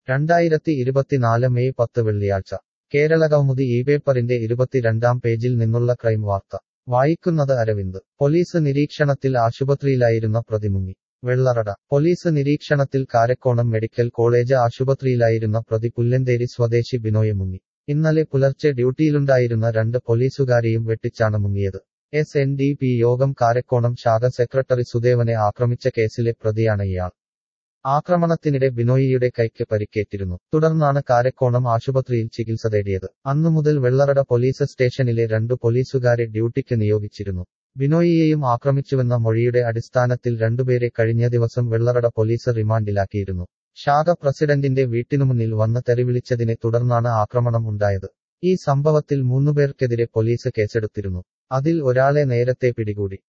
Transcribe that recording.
രണ്ടായിരത്തി ഇരുപത്തിനാല് മെയ് പത്ത് വെള്ളിയാഴ്ച കേരള കൗമുദി ഈ പേപ്പറിന്റെ ഇരുപത്തിരണ്ടാം പേജിൽ നിന്നുള്ള ക്രൈം വാർത്ത വായിക്കുന്നത് അരവിന്ദ് പോലീസ് നിരീക്ഷണത്തിൽ ആശുപത്രിയിലായിരുന്ന പ്രതിമുങ്ങി വെള്ളറട പോലീസ് നിരീക്ഷണത്തിൽ കാരക്കോണം മെഡിക്കൽ കോളേജ് ആശുപത്രിയിലായിരുന്ന പ്രതി പുല്ലന്തേരി സ്വദേശി ബിനോയ് മുങ്ങി ഇന്നലെ പുലർച്ചെ ഡ്യൂട്ടിയിലുണ്ടായിരുന്ന രണ്ട് പോലീസുകാരെയും വെട്ടിച്ചാണ് മുങ്ങിയത് എസ് എൻ ഡി പി യോഗം കാരക്കോണം ശാഖ സെക്രട്ടറി സുദേവനെ ആക്രമിച്ച കേസിലെ പ്രതിയാണ് ഇയാൾ ആക്രമണത്തിനിടെ ബിനോയിയുടെ കൈക്ക് പരിക്കേറ്റിരുന്നു തുടർന്നാണ് കാരക്കോണം ആശുപത്രിയിൽ ചികിത്സ തേടിയത് അന്നുമുതൽ വെള്ളറട പോലീസ് സ്റ്റേഷനിലെ രണ്ടു പോലീസുകാരെ ഡ്യൂട്ടിക്ക് നിയോഗിച്ചിരുന്നു ബിനോയിയെയും ആക്രമിച്ചുവെന്ന മൊഴിയുടെ അടിസ്ഥാനത്തിൽ രണ്ടുപേരെ കഴിഞ്ഞ ദിവസം വെള്ളറട പോലീസ് റിമാൻഡിലാക്കിയിരുന്നു ശാഖ പ്രസിഡന്റിന്റെ വീട്ടിനുമുന്നിൽ വന്ന് തെറിവിളിച്ചതിനെ തുടർന്നാണ് ആക്രമണം ഉണ്ടായത് ഈ സംഭവത്തിൽ മൂന്നുപേർക്കെതിരെ പോലീസ് കേസെടുത്തിരുന്നു അതിൽ ഒരാളെ നേരത്തെ പിടികൂടി